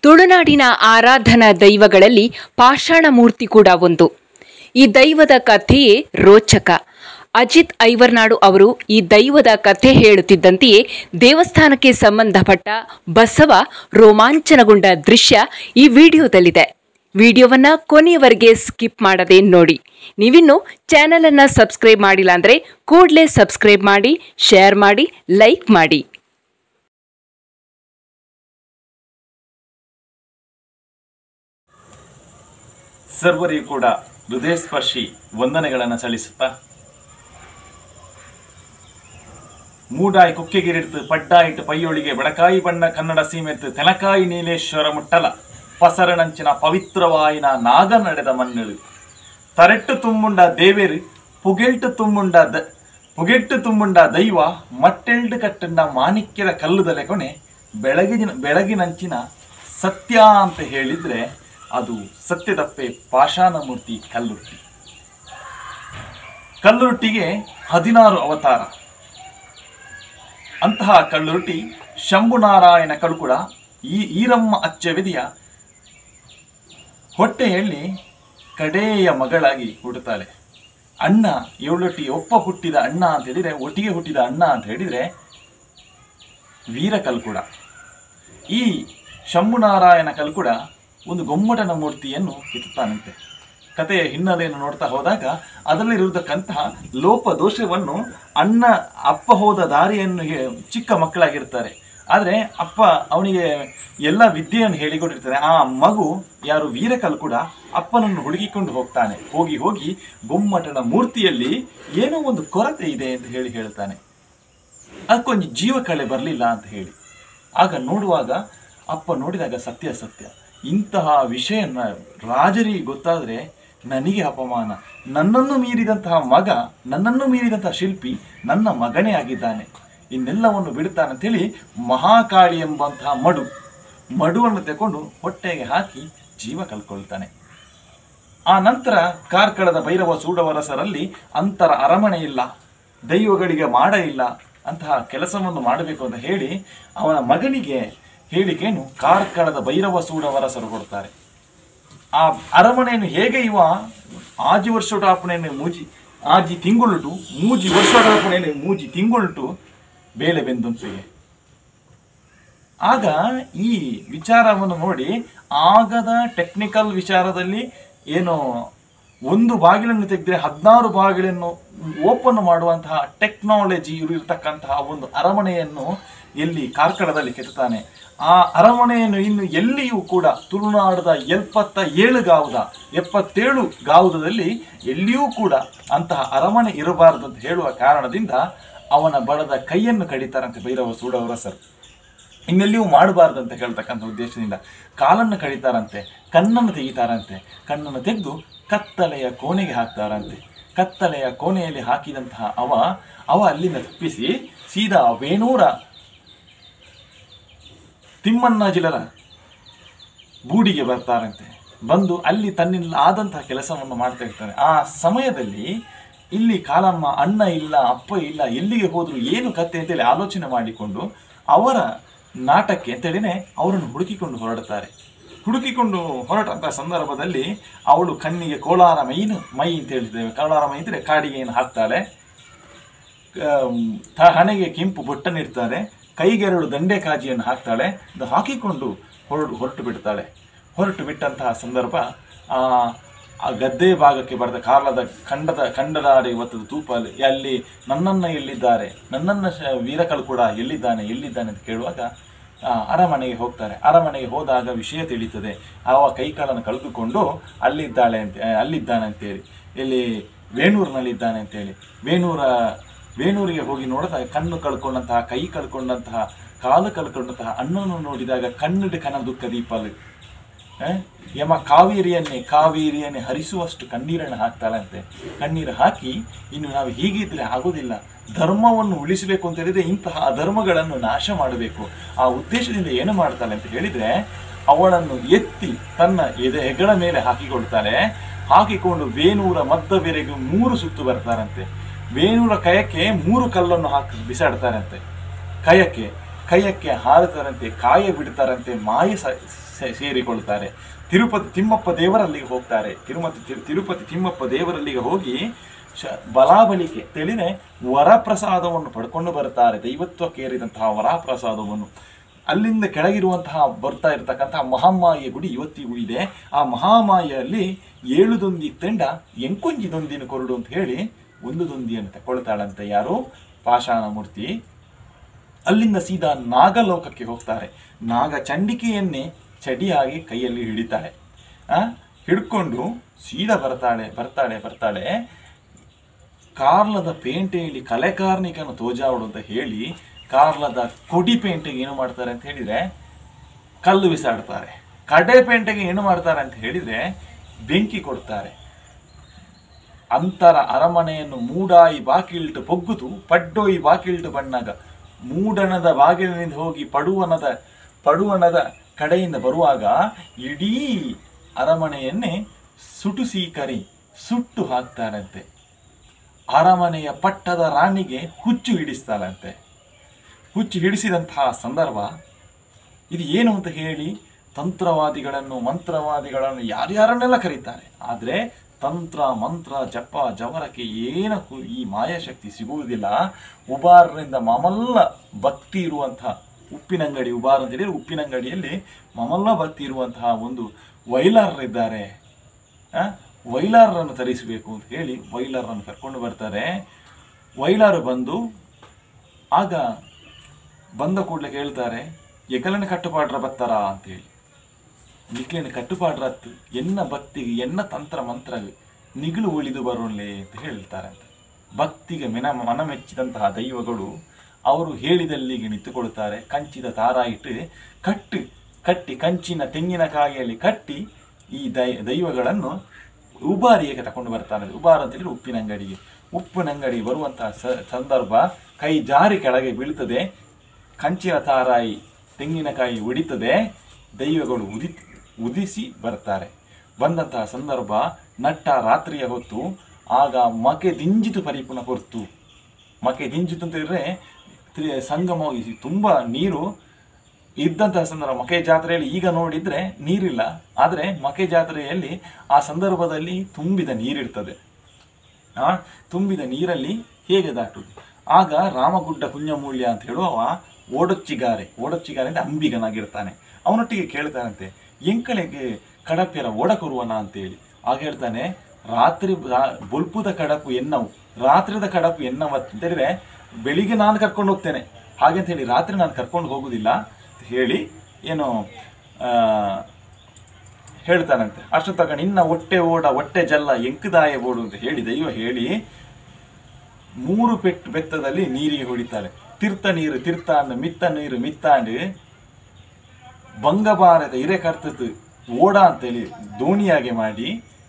ತುಳುನಾಡಿನ ಆರಾಧನಾ ದೈವಗಳಲ್ಲಿ ಪಾಷಾಣ ಮೂರ್ತಿ ಕೂಡ ಒಂದು ಈ ದೈವದ ಕಥೆಯೇ ರೋಚಕ ಅಜಿತ್ ಐವರ್ನಾಡು ಅವರು ಈ ದೈವದ ಕಥೆ ಹೇಳುತ್ತಿದ್ದಂತೆಯೇ ದೇವಸ್ಥಾನಕ್ಕೆ ಸಂಬಂಧಪಟ್ಟ ಬಸವ ರೋಮಾಂಚನಗೊಂಡ ದೃಶ್ಯ ಈ ವಿಡಿಯೋದಲ್ಲಿದೆ ವಿಡಿಯೋವನ್ನ ಕೊನೆಯವರೆಗೆ ಸ್ಕಿಪ್ ಮಾಡದೆ ನೋಡಿ ನೀವಿನ್ನು ಚಾನೆಲ್ ಅನ್ನ ಸಬ್ಸ್ಕ್ರೈಬ್ ಮಾಡಿಲ್ಲ ಅಂದ್ರೆ ಕೂಡಲೇ ಸಬ್ಸ್ಕ್ರೈಬ್ ಮಾಡಿ ಶೇರ್ ಮಾಡಿ ಲೈಕ್ ಮಾಡಿ ಸರ್ವರಿಗೂ ಕೂಡ ಹೃದಯಸ್ಪರ್ಶಿ ವಂದನೆಗಳನ್ನು ಸಲ್ಲಿಸುತ್ತಾ ಮೂಡಾಯಿ ಕುಕ್ಕೆಗಿರಿಡ್ತು ಪಡ್ಡಾಯಿಟ್ಟು ಪೈಯೊಳಿಗೆ ಬಡಕಾಯಿ ಬಣ್ಣ ಕನ್ನಡ ಸೀಮೆತ್ತು ತೆನಕಾಯಿ ನೀಲೇಶ್ವರ ಮುಟ್ಟಲ ಪಸರಣಂಚಿನ ಪವಿತ್ರವಾಯಿನ ನಾಗ ನಡೆದ ಮಣ್ಣಳು ತರೆಟ್ಟು ತುಂಬುಂಡ ದೇವೇರು ಪುಗೆಲ್ಟು ತುಂಬುಂಡ ದ ಪುಗೆಟ್ಟು ತುಂಬುಂಡ ದೈವ ಮಟ್ಟೆಲ್ಡು ಕಟ್ಟಂಡ ಮಾಣಿಕ್ಯದ ಕಲ್ಲುದಲೆ ಕೊನೆ ಬೆಳಗಿನ ಬೆಳಗಿನಂಚಿನ ಸತ್ಯ ಅಂತ ಹೇಳಿದ್ರೆ ಅದು ಸತ್ಯದಪ್ಪೆ ಪಾಷಾಣ ಮೂರ್ತಿ ಕಲ್ಲುರ್ಟಿ ಕಲ್ಲುರ್ಟಿಗೆ ಹದಿನಾರು ಅವತಾರ ಅಂತಹ ಕಲ್ಲುರ್ಟಿ ಶಂಭುನಾರಾಯಣ ಕಡುಕುಡ ಈ ಈರಮ್ಮ ಅಚ್ಚವೆದಿಯ ಹೊಟ್ಟೆಯಲ್ಲಿ ಕಡೆಯ ಮಗಳಾಗಿ ಹುಟ್ಟುತ್ತಾಳೆ ಅಣ್ಣ ಏಳೊಟ್ಟಿ ಒಪ್ಪ ಹುಟ್ಟಿದ ಅಣ್ಣ ಅಂತ ಹೇಳಿದ್ರೆ ಒಟ್ಟಿಗೆ ಹುಟ್ಟಿದ ಅಣ್ಣ ಅಂತ ಹೇಳಿದ್ರೆ ವೀರ ಕಲ್ಕುಡ ಈ ಶಂಭುನಾರಾಯಣ ಕಲ್ಕುಡ ಒಂದು ಗೊಮ್ಮಟನ ಮೂರ್ತಿಯನ್ನು ಕೆತ್ತುತ್ತಾನಂತೆ ಕಥೆಯ ಹಿನ್ನೆಲೆಯನ್ನು ನೋಡ್ತಾ ಹೋದಾಗ ಅದರಲ್ಲಿರತಕ್ಕಂತಹ ಲೋಪ ದೋಷವನ್ನು ಅಣ್ಣ ಅಪ್ಪ ಹೋದ ದಾರಿಯನ್ನು ಹೇ- ಚಿಕ್ಕ ಮಕ್ಕಳಾಗಿರ್ತಾರೆ ಆದರೆ ಅಪ್ಪ ಅವನಿಗೆ ಎಲ್ಲ ವಿದ್ಯೆಯನ್ನು ಹೇಳಿಕೊಟ್ಟಿರ್ತಾನೆ ಆ ಮಗು ಯಾರು ವೀರಕಲ್ ಕೂಡ ಅಪ್ಪನನ್ನು ಹುಡುಕಿಕೊಂಡು ಹೋಗ್ತಾನೆ ಹೋಗಿ ಹೋಗಿ ಗೊಮ್ಮಟನ ಮೂರ್ತಿಯಲ್ಲಿ ಏನೋ ಒಂದು ಕೊರತೆ ಇದೆ ಅಂತ ಹೇಳಿ ಹೇಳ್ತಾನೆ ಅದಕ್ಕೊಂದು ಜೀವ ಕಳೆ ಬರಲಿಲ್ಲ ಅಂತ ಹೇಳಿ ಆಗ ನೋಡುವಾಗ ಅಪ್ಪ ನೋಡಿದಾಗ ಸತ್ಯ ಸತ್ಯ ಇಂತಹ ವಿಷಯನ ರಾಜರಿಗೆ ಗೊತ್ತಾದರೆ ನನಗೆ ಅಪಮಾನ ನನ್ನನ್ನು ಮೀರಿದಂತಹ ಮಗ ನನ್ನನ್ನು ಮೀರಿದಂತಹ ಶಿಲ್ಪಿ ನನ್ನ ಮಗನೇ ಆಗಿದ್ದಾನೆ ಇನ್ನೆಲ್ಲವನ್ನು ಬಿಡುತ್ತಾನಂತೇಳಿ ಮಹಾಕಾಳಿ ಎಂಬಂತಹ ಮಡು ಮಡುವನ್ನು ತಗೊಂಡು ಹೊಟ್ಟೆಗೆ ಹಾಕಿ ಜೀವ ಕಳ್ಕೊಳ್ತಾನೆ ಆ ನಂತರ ಕಾರ್ಕಳದ ಭೈರವ ಸೂಡವರಸರಲ್ಲಿ ಅಂತರ ಅರಮನೆ ಇಲ್ಲ ದೈವಗಳಿಗೆ ಮಾಡ ಇಲ್ಲ ಅಂತಹ ಕೆಲಸವನ್ನು ಮಾಡಬೇಕು ಅಂತ ಹೇಳಿ ಅವನ ಮಗನಿಗೆ ಹೇಳಿಕೆಯನ್ನು ಕಾರ್ಕಳದ ಭೈರವ ಸೂಡವರಸರು ಕೊಡ್ತಾರೆ ಆ ಅರಮನೆಯನ್ನು ಹೇಗೆ ಇವ ಆಜಿ ವರ್ಷೋಟಾಪಣೆಯನ್ನು ಮೂಜಿ ಆಜಿ ತಿಂಗುಳುಟು ಮೂಜಿ ವರ್ಷೋಟಾಪಣೆಯನ್ನು ಮೂಜಿ ತಿಂಗುಳುಟು ಬೇಳೆ ಬೆಂದಂತೆಯೇ ಆಗ ಈ ವಿಚಾರವನ್ನು ನೋಡಿ ಆಗದ ಟೆಕ್ನಿಕಲ್ ವಿಚಾರದಲ್ಲಿ ಏನು ಒಂದು ಬಾಗಿಲನ್ನು ತೆಗೆದ್ರೆ ಹದಿನಾರು ಬಾಗಿಲನ್ನು ಓಪನ್ ಮಾಡುವಂತಹ ಟೆಕ್ನಾಲಜಿ ಇರತಕ್ಕಂತಹ ಒಂದು ಅರಮನೆಯನ್ನು ಎಲ್ಲಿ ಕಾರ್ಕಳದಲ್ಲಿ ಕೆತ್ತುತ್ತಾನೆ ಆ ಅರಮನೆಯನ್ನು ಇನ್ನು ಎಲ್ಲಿಯೂ ಕೂಡ ತುಳುನಾಡದ ಎಪ್ಪತ್ತ ಏಳು ಗಾವುದ ಎಪ್ಪತ್ತೇಳು ಗಾವುದದಲ್ಲಿ ಎಲ್ಲಿಯೂ ಕೂಡ ಅಂತಹ ಅರಮನೆ ಇರಬಾರದು ಅಂತ ಹೇಳುವ ಕಾರಣದಿಂದ ಅವನ ಬಡದ ಕೈಯನ್ನು ಕಡಿತಾರಂತೆ ಭೈರವ ಸೂಡವರಸರು ಇನ್ನೆಲ್ಲಿಯೂ ಮಾಡಬಾರ್ದು ಅಂತ ಹೇಳ್ತಕ್ಕಂಥ ಉದ್ದೇಶದಿಂದ ಕಾಲನ್ನು ಕಡಿತಾರಂತೆ ಕಣ್ಣನ್ನು ತೆಗಿತಾರಂತೆ ಕಣ್ಣನ್ನು ತೆಗೆದು ಕತ್ತಲೆಯ ಕೋಣೆಗೆ ಹಾಕ್ತಾರಂತೆ ಕತ್ತಲೆಯ ಕೋಣೆಯಲ್ಲಿ ಹಾಕಿದಂತಹ ಅವ ಅವ ಅಲ್ಲಿಂದ ತಪ್ಪಿಸಿ ಸೀದಾ ವೇಣೂರ ತಿಮ್ಮಣ್ಣಜಿಲರ ಬೂಡಿಗೆ ಬರ್ತಾರಂತೆ ಬಂದು ಅಲ್ಲಿ ತನ್ನಿಂದ ಆದಂತಹ ಕೆಲಸವನ್ನು ಮಾಡ್ತಾ ಇರ್ತಾನೆ ಆ ಸಮಯದಲ್ಲಿ ಇಲ್ಲಿ ಕಾಲಮ್ಮ ಅಣ್ಣ ಇಲ್ಲ ಅಪ್ಪ ಇಲ್ಲ ಎಲ್ಲಿಗೆ ಹೋದ್ರು ಏನು ಕತೆ ಅಂತೇಳಿ ಆಲೋಚನೆ ಮಾಡಿಕೊಂಡು ಅವರ ನಾಟಕ್ಕೆ ಅಂತೇಳಿನೇ ಅವರನ್ನು ಹುಡುಕಿಕೊಂಡು ಹೊರಡುತ್ತಾರೆ ಹುಡುಕಿಕೊಂಡು ಹೊರಟಂತಹ ಸಂದರ್ಭದಲ್ಲಿ ಅವಳು ಕಣ್ಣಿಗೆ ಕೋಲಾರ ಮೈನು ಮೈ ಅಂತ ಹೇಳಿದ್ದೇವೆ ಕೋಲಾರ ಮೈ ಅಂದರೆ ಕಾಡಿಗೆ ಏನು ಹಾಕ್ತಾಳೆ ಆಮ್, ತ- ಹಣೆಗೆ ಕೆಂಪು ಬೊಟ್ಟನ್ನಿಡ್ತಾಳೆ ಕೈಗೆರಳು ದಂಡೆ ಕಾಜಿಯನ್ನು ಹಾಕ್ತಾಳೆ ಅದು ಹಾಕಿಕೊಂಡು ಹೊರಟು ಹೊರಟು ಬಿಡ್ತಾಳೆ ಹೊರಟು ಬಿಟ್ಟಂತಹ ಸಂದರ್ಭ ಆ ಆ ಗದ್ದೆ ಭಾಗಕ್ಕೆ ಬರೆದ ಕಾರ್ಲದ ಖಂಡದ ಖಂಡದಾಡಿ ಒತ್ತದ ತೂಪಲ್ಲಿ ಅಲ್ಲಿ ನನ್ನನ್ನು ಎಲ್ಲಿದ್ದಾರೆ ನನ್ನನ್ನು ಶ- ವೀರಕಲ್ ಕೂಡ ಎಲ್ಲಿದ್ದಾನೆ ಎಲ್ಲಿದ್ದಾನೆ ಅಂತ ಕೇಳುವಾಗ ಆ, ಅರಮನೆಗೆ ಹೋಗ್ತಾರೆ ಅರಮನೆಗೆ ಹೋದಾಗ ವಿಷಯ ತಿಳಿತದೆ ಅವ ಕೈಕಾಲನ್ನು ಕಳೆದುಕೊಂಡು ಅಲ್ಲಿದ್ದಾಳೆ ಅಂತ ಅಲ್ಲಿದ್ದಾನೆ ಅಂತೇಳಿ ಇಲ್ಲಿ ವೇಣೂರಿನಲ್ಲಿದ್ದಾನೆ ಅಂತೇಳಿ ವೇಣೂರ ವೇಣೂರಿಗೆ ಹೋಗಿ ನೋಡಿದಾಗ ಕಣ್ಣು ಕಳ್ಕೊಂಡಂತಹ ಕೈ ಕಳ್ಕೊಂಡಂತಹ ಕಾಲು ಕಳ್ಕೊಂಡಂತಹ ಅಣ್ಣನ್ನು ನೋಡಿದಾಗ ಕಣ್ಣಿಡು ಕನ ದುಃಖ ದೀಪಲು ಆ? ಯಮ ಕಾವೇರಿಯನ್ನೇ ಕಾವೇರಿಯನ್ನೇ ಹರಿಸುವಷ್ಟು ಕಣ್ಣೀರನ್ನು ಹಾಕ್ತಾಳಂತೆ ಕಣ್ಣೀರು ಹಾಕಿ ಇನ್ನು ನಾವು ಹೀಗಿದ್ರೆ ಆಗೋದಿಲ್ಲ ಧರ್ಮವನ್ನು ಉಳಿಸಬೇಕು ಅಂತ ಹೇಳಿದ್ರೆ ಇಂತಹ ಅಧರ್ಮಗಳನ್ನು ನಾಶ ಮಾಡಬೇಕು ಆ ಉದ್ದೇಶದಿಂದ ಏನು ಮಾಡ್ತಾಳೆ ಅಂತ ಹೇಳಿದ್ರೆ ಅವಳನ್ನು ಎತ್ತಿ ತನ್ನ ಎದೆ ಹೆಗಲ ಮೇಲೆ ಹಾಕಿಕೊಳ್ತಾಳೆ ಹಾಕಿಕೊಂಡು ವೇಣೂರ ಮದ್ದವೆರೆಗೂ ಮೂರು ಸುತ್ತು ಬರ್ತಾರಂತೆ ವೇಣೂರ ಕಯಕ್ಕೆ ಮೂರು ಕಲ್ಲನ್ನು ಹಾಕಿ ಬಿಸಾಡ್ತಾರಂತೆ ಕಯಕ್ಕೆ ಕೈಯಕ್ಕೆ ಹಾರುತ್ತಾರಂತೆ ಕಾಯ ಬಿಡ್ತಾರಂತೆ ಮಾಯ ಸ- ಸೇ- ಸೇರಿಕೊಳ್ತಾರೆ ತಿರುಪತಿ ತಿಮ್ಮಪ್ಪ ದೇವರಲ್ಲಿಗೆ ಹೋಗ್ತಾರೆ ತಿರುಮತಿ ತಿರು- ತಿರುಪತಿ ತಿಮ್ಮಪ್ಪ ದೇವರಲ್ಲಿಗೆ ಹೋಗಿ ಶ ಬಲಾಬಲಿಕೆ ತಿಳಿದ್ರೆ ವರಪ್ರಸಾದವನ್ನು ಪಡ್ಕೊಂಡು ಬರ್ತಾರೆ ದೈವತ್ವಕ್ಕೇರಿದಂತಹ ವರಪ್ರಸಾದವನ್ನು ಅಲ್ಲಿಂದ ಕೆಳಗಿರುವಂತಹ ಬರ್ತಾ ಇರತಕ್ಕಂತಹ ಮಹಾಮಾಯಿಯ ಗುಡಿ ಇವತ್ತಿಗೂ ಇದೆ ಆ ಮಹಾಮಾಯಿಯಲ್ಲಿ ಏಳು ದೊಂದಿ ತೆಂಡ ಎಂಕೊಂಜಿ ದೊಂದಿನ ಕೊರಡು ಅಂತ ಹೇಳಿ ಒಂದು ದೊಂದಿಯನ್ನು ತಗೊಳ್ತಾಳಂತೆ ಯಾರು ಪಾಷಾಣ ಮೂರ್ತಿ ಅಲ್ಲಿಂದ ಸೀದಾ ನಾಗಲೋಕಕ್ಕೆ ಹೋಗ್ತಾರೆ ನಾಗ ಚಂಡಿಕೆಯನ್ನೇ ಚಡಿಯಾಗಿ ಕೈಯಲ್ಲಿ ಹಿಡಿತಾಳೆ ಆ ಹಿಡ್ಕೊಂಡು ಸೀದಾ ಬರ್ತಾಳೆ ಬರ್ತಾಳೆ ಬರ್ತಾಳೆ ಕಾರ್ಲದ ಪೇಂಟೆಯಲ್ಲಿ ಕಲೆಕಾರ್ನಿಕನ ತೋಜಾವಡು ಅಂತ ಹೇಳಿ ಕಾರ್ಲದ ಕೊಡಿ ಪೇಂಟೆಗೆ ಏನು ಮಾಡ್ತಾರೆ ಅಂತ ಹೇಳಿದ್ರೆ ಕಲ್ಲು ಬಿಸಾಡ್ತಾರೆ ಕಡೆ ಪೇಂಟೆಗೆ ಏನು ಮಾಡ್ತಾರೆ ಅಂತ ಹೇಳಿದ್ರೆ ಬೆಂಕಿ ಕೊಡ್ತಾರೆ ಅಂತರ ಅರಮನೆಯನ್ನು ಮೂಡಾಯಿ ಬಾಕಿಲ್ಟು ಪೊಗ್ಗುತು ಪಡ್ಡೋಯಿ ಬಾಕಿಲ್ಟು ಬಣ್ಣಗ ಮೂಡಣದ ಬಾಗಿಲಿನಿಂದ ಹೋಗಿ ಪಡುವನದ ಪಡುವಣದ ಕಡೆಯಿಂದ ಬರುವಾಗ ಇಡೀ ಅರಮನೆಯನ್ನೇ ಸುಟುಸಿ ಕರಿ ಸುಟ್ಟು ಹಾಕ್ತಾರಂತೆ ಅರಮನೆಯ ಪಟ್ಟದ ರಾಣಿಗೆ ಹುಚ್ಚು ಹಿಡಿಸ್ತಾಳಂತೆ ಹುಚ್ಚು ಹಿಡಿಸಿದಂತಹ ಸಂದರ್ಭ ಇದು ಏನು ಅಂತ ಹೇಳಿ ತಂತ್ರವಾದಿಗಳನ್ನು ಮಂತ್ರವಾದಿಗಳನ್ನು ಯಾರ್ಯಾರನ್ನೆಲ್ಲ ಕರೀತಾರೆ ಆದರೆ ತಂತ್ರ ಮಂತ್ರ ಜಪ ಜವರಕ್ಕೆ ಏನಕ್ಕೂ ಈ ಮಾಯಾಶಕ್ತಿ ಸಿಗುವುದಿಲ್ಲ ಉಬಾರರಿಂದ ಮಮಲ್ಲ ಭಕ್ತಿ ಇರುವಂತಹ ಉಪ್ಪಿನಂಗಡಿ ಉಬಾರ್ ಅಂತ ಹೇಳಿದ್ರೆ ಉಪ್ಪಿನಂಗಡಿಯಲ್ಲಿ ಮಮಲ್ಲ ಭಕ್ತಿ ಇರುವಂತಹ ಒಂದು ವೈಲಾರರಿದ್ದಾರೆ ಆ, ವೈಲಾರರನ್ನು ತರಿಸಬೇಕು ಅಂತ ಹೇಳಿ ವೈಲಾರರನ್ನು ಕರ್ಕೊಂಡು ಬರ್ತಾರೆ ವೈಲಾರು ಬಂದು ಆಗ ಬಂದ ಕೂಡಲೇ ಕೇಳ್ತಾರೆ ಎಕಲನ ಕಟ್ಟುಪಾಡ್ರ ಬತ್ತಾರ ಅಂತೇಳಿ ನಿಕ್ಲಿನ ಕಟ್ಟುಪಾಡ್ರತ್ತು ಎನ್ನ ಭಕ್ತಿಗೆ ಎನ್ನ ತಂತ್ರ ಮಂತ್ರ ನಿಗಿಲು ಉಳಿದು ಬರೋನ್ಲೆ ಅಂತ ಹೇಳ್ತಾರೆ ಅಂತ ಭಕ್ತಿಗೆ ಮೆನ ಮನ ಮೆಚ್ಚಿದಂತಹ ದೈವಗಳು ಅವರು ಹೇಳಿದಲ್ಲಿಗೆ ನಿಂತುಕೊಳ್ತಾರೆ ಕಂಚಿದ ದಾರ ಇಟ್ಟು ಕಟ್ಟಿ ಕಟ್ಟಿ ಕಂಚಿನ ತೆಂಗಿನಕಾಯಿಯಲ್ಲಿ ಕಟ್ಟಿ ಈ ದೈ ದೈವಗಳನ್ನು ಉಬಾರಿಗೆ ತಕೊಂಡು ಬರ್ತಾರೆ ಉಬಾರ ಅಂತ ಹೇಳಿದ್ರೆ ಉಪ್ಪಿನಂಗಡಿಗೆ ಉಪ್ಪಿನಂಗಡಿ ಬರುವಂತಹ ಸ- ಸಂದರ್ಭ ಕೈ ಜಾರಿ ಕೆಳಗೆ ಬೀಳ್ತದೆ ಕಂಚಿನ ತಾರಾಯಿ ತೆಂಗಿನಕಾಯಿ ಉಡಿತದೆ ದೈವಗಳು ಉದಿ ಉದಿಸಿ ಬರ್ತಾರೆ ಬಂದಂತಹ ಸಂದರ್ಭ ನಟ್ಟ ರಾತ್ರಿಯ ಹೊತ್ತು ಆಗ ಮಕೆ ದಿಂಜಿತು ಪರಿಪೂರ್ಣ ಹೊರ್ತು ಮಕೆ ದಿಂಜಿತು ಅಂತ ಹೇಳಿದ್ರೆ ತ್ರಿ- ಸಂಗಮ ತುಂಬ ನೀರು ಇದ್ದಂತಹ ಸಂದರ್ಭ ಮಕೆ ಜಾತ್ರೆಯಲ್ಲಿ ಈಗ ನೋಡಿದ್ರೆ ನೀರಿಲ್ಲ ಆದರೆ ಮಕೆ ಜಾತ್ರೆಯಲ್ಲಿ ಆ ಸಂದರ್ಭದಲ್ಲಿ ತುಂಬಿದ ನೀರಿರ್ತದೆ ಆ ತುಂಬಿದ ನೀರಲ್ಲಿ ಹೇಗೆ ದಾಟುದು ಆಗ ರಾಮಗುಡ್ಡ ಕುಂಜಮೂಲ್ಯ ಅಂತ ಹೇಳುವವ ಓಡೊಚ್ಚಿಗಾರೆ ಓಡೊಚ್ಚಿಗಾರೆ ಅಂದ್ರೆ ಅಂಬಿಗನಾಗಿರ್ತಾನೆ ಅವನೊಟ್ಟಿಗೆ ಕೇಳ್ತಾನಂತೆ ಎಂಕಳೆಗೆ ಕಡಪೆರ ಓಡಕೊರುವನ ಅಂತೇಳಿ ಆಗ ಹೇಳ್ತಾನೆ ರಾತ್ರಿ ರಾ- ಬೊಲ್ಪುದ ಕಡಪು ಎನ್ನವು ರಾತ್ರಿದ ಕಡಪು ಎನ್ನವ ಅಂತ ಹೇಳಿದ್ರೆ ಬೆಳಿಗ್ಗೆ ನಾನು ಕರ್ಕೊಂಡು ಹೋಗ್ತೇನೆ ಹಾಗೆ ಅಂತ ಹೇಳಿ ರಾತ್ರಿ ನಾನು ಕರ್ಕೊಂಡು ಹೋಗುದಿಲ್ಲ ಅಂತ ಹೇಳಿ ಏನು ಆ, ಹೇಳ್ತಾನಂತೆ ಅಷ್ಟು ತಗ ನಿನ್ನ ಹೊಟ್ಟೆ ಓಡ ಹೊಟ್ಟೆ ಜಲ್ಲ ಎಂಕದಾಯ ಓಡು ಅಂತ ಹೇಳಿ ದೈವ ಹೇಳಿ ಮೂರು ಪೆಟ್ಟು ಬೆತ್ತದಲ್ಲಿ ನೀರಿಗೆ ಹೊಡಿತಾರೆ ತೀರ್ಥ ನೀರು ತೀರ್ಥ ಅಂದ ಮಿತ್ತ ನೀರು ಮಿತ್ತಾಂಡು ಬಂಗಬಾರದ ಇರೆ ಕರ್ತದ್ದು ಓಡ ಅಂತೇಳಿ ದೋಣಿಯಾಗೆ ಮಾಡಿ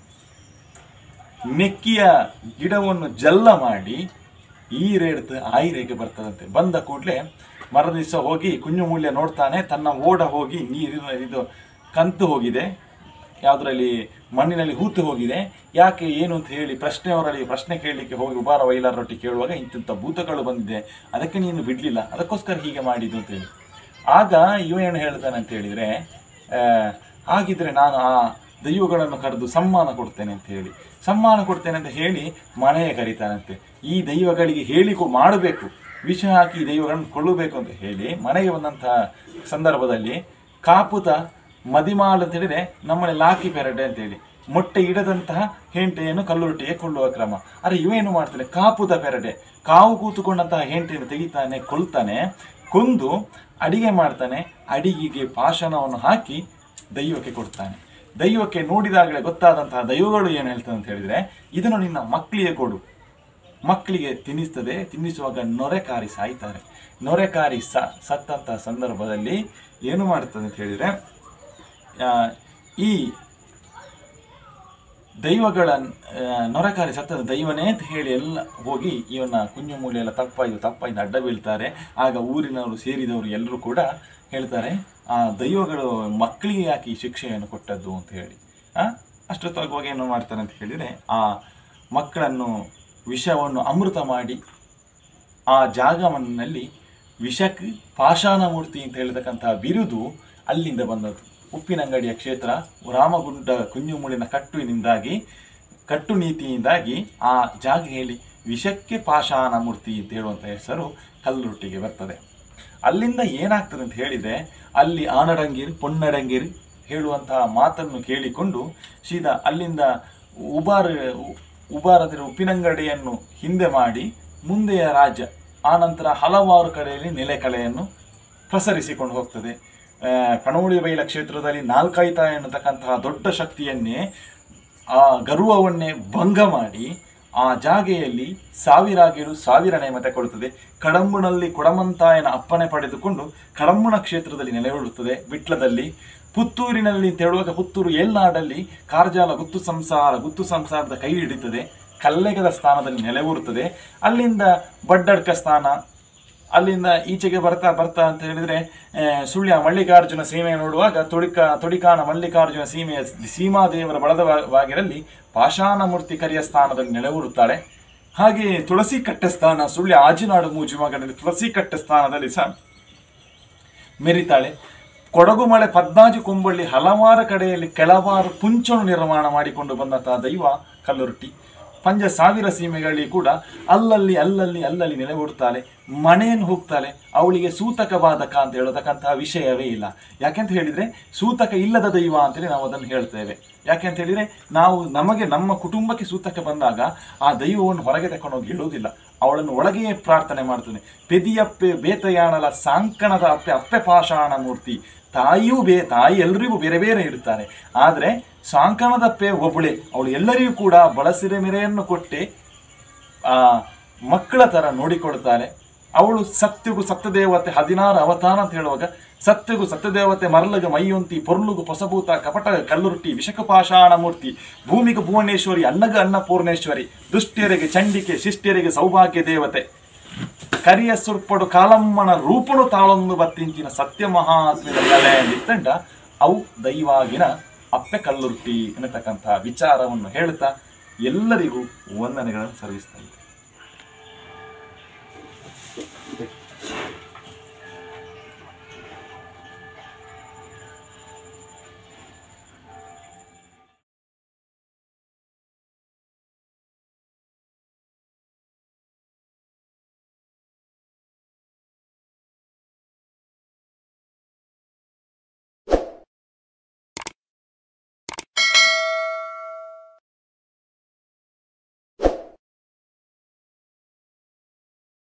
ನೆಕ್ಕಿಯ ಗಿಡವನ್ನು ಜಲ್ಲ ಮಾಡಿ ಈ ರೇಡ್ತು ಆಯಿರೇಗೆ ಬರ್ತದಂತೆ ಬಂದ ಕೂಡಲೇ ಮರ ದಿವಸ ಹೋಗಿ ಕುಂಜು ಮೂಲ್ಯ ನೋಡ್ತಾನೆ ತನ್ನ ಓಡ ಹೋಗಿ ನೀರಿನ ಇದು ಕಂತು ಹೋಗಿದೆ ಯಾವುದರಲ್ಲಿ ಮಣ್ಣಿನಲ್ಲಿ ಹೂತು ಹೋಗಿದೆ ಯಾಕೆ ಏನು ಅಂತ ಹೇಳಿ ಪ್ರಶ್ನೆ ಅವರಲ್ಲಿ ಪ್ರಶ್ನೆ ಕೇಳಲಿಕ್ಕೆ ಹೋಗಿ ಉಬಾರ ವೈಲಾರೊಟ್ಟಿ ಕೇಳುವಾಗ ಇಂತಿಂಥ ಭೂತಗಳು ಬಂದಿದೆ ಅದಕ್ಕೆ ನೀನು ಬಿಡಲಿಲ್ಲ ಅದಕ್ಕೋಸ್ಕರ ಹೀಗೆ ಮಾಡಿದ್ದು ಅಂತೇಳಿ ಆಗ ಇವ ಏನು ಹೇಳ್ತಾನೆ ಅಂತ ಹೇಳಿದರೆ ಹಾಗಿದ್ರೆ ನಾನು ಆ ದೈವಗಳನ್ನು ಕರೆದು ಸಮ್ಮಾನ ಕೊಡ್ತೇನೆ ಅಂತ ಹೇಳಿ ಸಮ್ಮಾನ ಕೊಡ್ತೇನೆ ಅಂತ ಹೇಳಿ ಮನೆಗೆ ಕರೀತಾನಂತೆ ಈ ದೈವಗಳಿಗೆ ಹೇಳಿ ಕೊ- ಮಾಡಬೇಕು ವಿಷ ಹಾಕಿ ಈ ದೈವಗಳನ್ನು ಕೊಳ್ಳಬೇಕು ಅಂತ ಹೇಳಿ ಮನೆಗೆ ಬಂದಂತಹ ಸಂದರ್ಭದಲ್ಲಿ ಕಾಪುತ ಮದಿಮಾಲ್ ಅಂತ ಹೇಳಿದ್ರೆ ನಮ್ಮಲ್ಲಿ ಲಾಕಿ ಪೆರಡೆ ಅಂತೇಳಿ ಮೊಟ್ಟೆ ಇಡದಂತಹ ಹೆಂಟೆಯನ್ನು ಕಲ್ಲುರೊಟ್ಟಿಗೆ ಕೊಳ್ಳುವ ಕ್ರಮ ಅರೆ ಇವೇನು ಮಾಡ್ತಾನೆ ಕಾಪುದ ಪೆರಡೆ ಕಾವು ಕೂತುಕೊಂಡಂತಹ ಹೆಂಟೆಯನ್ನು ತೆಗಿತಾನೆ ಕೊಲ್ತಾನೆ ಕೊಂದು ಅಡಿಗೆ ಮಾಡ್ತಾನೆ ಅಡಿಗೆಗೆ ಪಾಷಾಣವನ್ನು ಹಾಕಿ ದೈವಕ್ಕೆ ಕೊಡ್ತಾನೆ ದೈವಕ್ಕೆ ನೋಡಿದಾಗಲೇ ಗೊತ್ತಾದಂತಹ ದೈವಗಳು ಏನು ಹೇಳ್ತದೆ ಅಂತ ಹೇಳಿದ್ರೆ ಇದನ್ನು ನಿನ್ನ ಮಕ್ಕಳಿಗೆ ಕೊಡು ಮಕ್ಕಳಿಗೆ ತಿನ್ನಿಸ್ತದೆ ತಿನ್ನಿಸುವಾಗ ನೊರೆ ಕಾರಿ ಸಾಯ್ತಾರೆ ನೊರೆ ಕಾರಿ ಸ ಸತ್ತಂತಹ ಸಂದರ್ಭದಲ್ಲಿ ಏನು ಮಾಡ್ತದೆ ಅಂತ ಹೇಳಿದ್ರೆ ಆ, ಈ ದೈವಗಳ ನೊರೆಕಾರಿ ಸತ್ತದ ದೈವನೇ ಅಂತ ಹೇಳಿ ಎಲ್ಲ ಹೋಗಿ ಇವನ ಕುಂಜು ಮೂಲೆ ಎಲ್ಲ ತಪ್ಪಾಯ್ತು ತಪ್ಪಾಯ್ತು ಅಡ್ಡ ಬೀಳ್ತಾರೆ ಆಗ ಊರಿನವರು ಸೇರಿದವರು ಎಲ್ಲರೂ ಕೂಡ ಹೇಳ್ತಾರೆ ಆ ದೈವಗಳು ಮಕ್ಕಳಿಗೆ ಯಾಕೆ ಈ ಶಿಕ್ಷೆಯನ್ನು ಕೊಟ್ಟದ್ದು ಅಂತ ಹೇಳಿ ಆ ಅಷ್ಟೊತ್ತಾಗುವಾಗ ಏನು ಮಾಡ್ತಾರೆ ಅಂತ ಹೇಳಿದರೆ ಆ ಮಕ್ಕಳನ್ನು ವಿಷವನ್ನು ಅಮೃತ ಮಾಡಿ ಆ ಜಾಗವನ್ನಲ್ಲಿ ವಿಷಕ್ಕೆ ಪಾಷಾಣ ಮೂರ್ತಿ ಅಂತ ಹೇಳ್ತಕ್ಕಂತಹ ಬಿರುದು ಅಲ್ಲಿಂದ ಬಂದದ್ದು ಉಪ್ಪಿನಂಗಡಿಯ ಕ್ಷೇತ್ರ ರಾಮಗುಂಡ ಕುഞ്ഞുಮುಳಿನ ಕಟ್ಟುವಿನಿಂದಾಗಿ ಕಟ್ಟುನೀತಿಯಿಂದಾಗಿ ಆ ಜಾಗೆಯಲ್ಲಿ ವಿಷಕ್ಕೆ ಪಾಷಾಣ ಮೂರ್ತಿ ಅಂತ ಹೇಳುವಂಥ ಹೆಸರು ಕಲ್ಲುಟ್ಟಿಗೆ ಬರ್ತದೆ ಅಲ್ಲಿಂದ ಏನಾಗ್ತದೆ ಅಂತ ಹೇಳಿದರೆ ಅಲ್ಲಿ ಆನಡಂಗಿರಿ ಪೊನ್ನಡಂಗಿರಿ ಹೇಳುವಂತಹ ಮಾತನ್ನು ಕೇಳಿಕೊಂಡು ಸೀದಾ ಅಲ್ಲಿಂದ ಉಬಾರ ಉಬಾರದಿರೋ ಉಪ್ಪಿನಂಗಡಿಯನ್ನು ಹಿಂದೆ ಮಾಡಿ ಮುಂದೆಯ ರಾಜ್ಯ ಆನಂತರ ಹಲವಾರು ಕಡೆಯಲ್ಲಿ ನೆಲೆಕಲೆಯನ್ನು ಪ್ರಸರಿಸಿಕೊಂಡು ಹೋಗ್ತದೆ ಆ, ಕಣೋಳಿ ಬೈಲ ಕ್ಷೇತ್ರದಲ್ಲಿ ನಾಲ್ಕಾಯ್ತ ಎನ್ನತಕ್ಕಂತಹ ದೊಡ್ಡ ಶಕ್ತಿಯನ್ನೇ ಆ ಗರ್ವವನ್ನೇ ಭಂಗ ಮಾಡಿ ಆ ಜಾಗೆಯಲ್ಲಿ ಸಾವಿರಾಗಿರು ಸಾವಿರ ನೇಮತೆ ಕೊಡುತ್ತದೆ ಕಡಂಬುನಲ್ಲಿ ಕೊಡಮಂತಾಯನ ಅಪ್ಪನೆ ಪಡೆದುಕೊಂಡು ಕಡಂಬುಣ ಕ್ಷೇತ್ರದಲ್ಲಿ ನೆಲೆಗೊಳ್ಳುತ್ತದೆ ವಿಟ್ಲದಲ್ಲಿ ಪುತ್ತೂರಿನಲ್ಲಿ ಅಂತ ಹೇಳುವಾಗ ಪುತ್ತೂರು ಏಲ್ನಾಡಲ್ಲಿ ಕಾರ್ಜಾಲ ಗುತ್ತು ಸಂಸಾರ ಗುತ್ತು ಸಂಸಾರದ ಕೈ ಹಿಡಿತದೆ ಕಲ್ಲೆಗದ ಸ್ಥಾನದಲ್ಲಿ ನೆಲೆಯೂರುತ್ತದೆ ಅಲ್ಲಿಂದ ಬಡ್ಡಡ್ಕ ಸ್ಥಾನ ಅಲ್ಲಿಂದ ಈಚೆಗೆ ಬರ್ತಾ ಬರ್ತಾ ಅಂತ ಹೇಳಿದ್ರೆ ಆ, ಸುಳ್ಯ ಮಲ್ಲಿಕಾರ್ಜುನ ಸೀಮೆ ನೋಡುವಾಗ ತೊಡಿಕ ತೊಡಿಕಾನ ಮಲ್ಲಿಕಾರ್ಜುನ ಸೀಮೆಯ ಸೀಮಾದೇವರ ಬಳದವಾಗಿರಲ್ಲಿ ಪಾಷಾಣ ಮೂರ್ತಿ ಕರಿಯ ಸ್ಥಾನದಲ್ಲಿ ನೆಲೆಯೂರುತ್ತಾಳೆ ಹಾಗೆ ತುಳಸಿ ಕಟ್ಟೆ ಸ್ಥಾನ ಸುಳ್ಯ ಆಜಿನಾಡು ಮೂಜುಮಗನಲ್ಲಿ ತುಳಸಿ ಕಟ್ಟೆ ಸ್ಥಾನದಲ್ಲಿ ಸಹ ಮೆರಿತಾಳೆ ಕೊಡಗು ಮಳೆ ಪದ್ನಾಜು ಕೊಂಬಳ್ಳಿ ಹಲವಾರು ಕಡೆಯಲ್ಲಿ ಕೆಲವಾರು ಪುಂಚನು ನಿರ್ಮಾಣ ಮಾಡಿಕೊಂಡು ಬಂದಂತಹ ದೈವ ಕಲ್ಲುರುಟ್ಟಿ ಪಂಜ ಸಾವಿರ ಸೀಮೆಗಳಲ್ಲಿ ಕೂಡ ಅಲ್ಲಲ್ಲಿ ಅಲ್ಲಲ್ಲಿ ಅಲ್ಲಲ್ಲಿ ನೆಲೆಗೊಡ್ತಾಳೆ ಮನೆಯನ್ನು ಹೋಗ್ತಾಳೆ ಅವಳಿಗೆ ಸೂತಕ ಬಾಧಕ ಅಂತ ಹೇಳತಕ್ಕಂತಹ ವಿಷಯವೇ ಇಲ್ಲ ಯಾಕೆಂತ ಹೇಳಿದ್ರೆ ಸೂತಕ ಇಲ್ಲದ ದೈವ ಅಂತೇಳಿ ನಾವು ಅದನ್ನು ಹೇಳ್ತೇವೆ ಯಾಕೆ ಅಂತ ಹೇಳಿದ್ರೆ ನಾವು ನಮಗೆ ನಮ್ಮ ಕುಟುಂಬಕ್ಕೆ ಸೂತಕ ಬಂದಾಗ ಆ ದೈವವನ್ನು ಹೊರಗೆ ತಕೊಂಡೋಗಿ ಇಡುವುದಿಲ್ಲ ಅವಳನ್ನು ಒಳಗೆಯೇ ಪ್ರಾರ್ಥನೆ ಮಾಡ್ತಾನೆ ಪೆದಿಯಪ್ಪೆ ಬೇತಯಾಣಲ ಸಾಂಕಣದ ಅಪ್ಪೆ ಅಪ್ಪೆ ಪಾಷಾಣ ಮೂರ್ತಿ ತಾಯಿಯೂ ಬೇ ತಾಯಿ ಎಲ್ರಿಗೂ ಬೇರೆ ಬೇರೆ ಇರ್ತಾರೆ ಆದರೆ ಸಾಂಕಣದಪ್ಪೆ ಒಬ್ಬಳೆ ಅವಳು ಎಲ್ಲರಿಗೂ ಕೂಡ ಬಳಸಿದ ಮೆರೆಯನ್ನು ಕೊಟ್ಟೆ ಆ ಮಕ್ಕಳ ತರ ನೋಡಿಕೊಳ್ತಾಳೆ ಅವಳು ಸತ್ಯಗು ಸತ್ಯದೇವತೆ ಹದಿನಾರು ಅವತಾರ ಅಂತ ಹೇಳುವಾಗ ಸತ್ಯಗು ಸತ್ಯದೇವತೆ ಮರಲಗ ಮೈಯೊಂತಿ ಪೊರ್ಲುಗು ಪೊಸಭೂತ ಕಪಟ ಕಲ್ಲುರುಟ್ಟಿ ವಿಷಕಪಾಷಾಣ ಮೂರ್ತಿ ಭೂಮಿಗೆ ಭುವನೇಶ್ವರಿ ಅನ್ನಗ ಅನ್ನಪೂರ್ಣೇಶ್ವರಿ ದುಷ್ಟ್ಯರಿಗೆ ಚಂಡಿಕೆ ಶಿಷ್ಟ್ಯರಿಗೆ ಸೌಭಾಗ್ಯ ದೇವತೆ ಕರಿಯ ಸುರ್ಪಡು ಕಾಲಮ್ಮನ ರೂಪನು ತಾಳೊಂದು ಬತ್ತಿಂಚಿನ ಸತ್ಯ ಮಹಾತ್ಮದ ಕಲೆಯಲ್ಲಿತ್ತಂಡ ಅವು ದೈವಾಗಿನ ಅಪ್ಪೆ ಕಲ್ಲುರ್ಟಿ ಎನ್ನತಕ್ಕಂತಹ ವಿಚಾರವನ್ನು ಹೇಳ್ತಾ ಎಲ್ಲರಿಗೂ ವಂದನೆಗಳನ್ನು ಸಲ್ಲಿಸ್ತಾ ಇದ್ದೇನೆ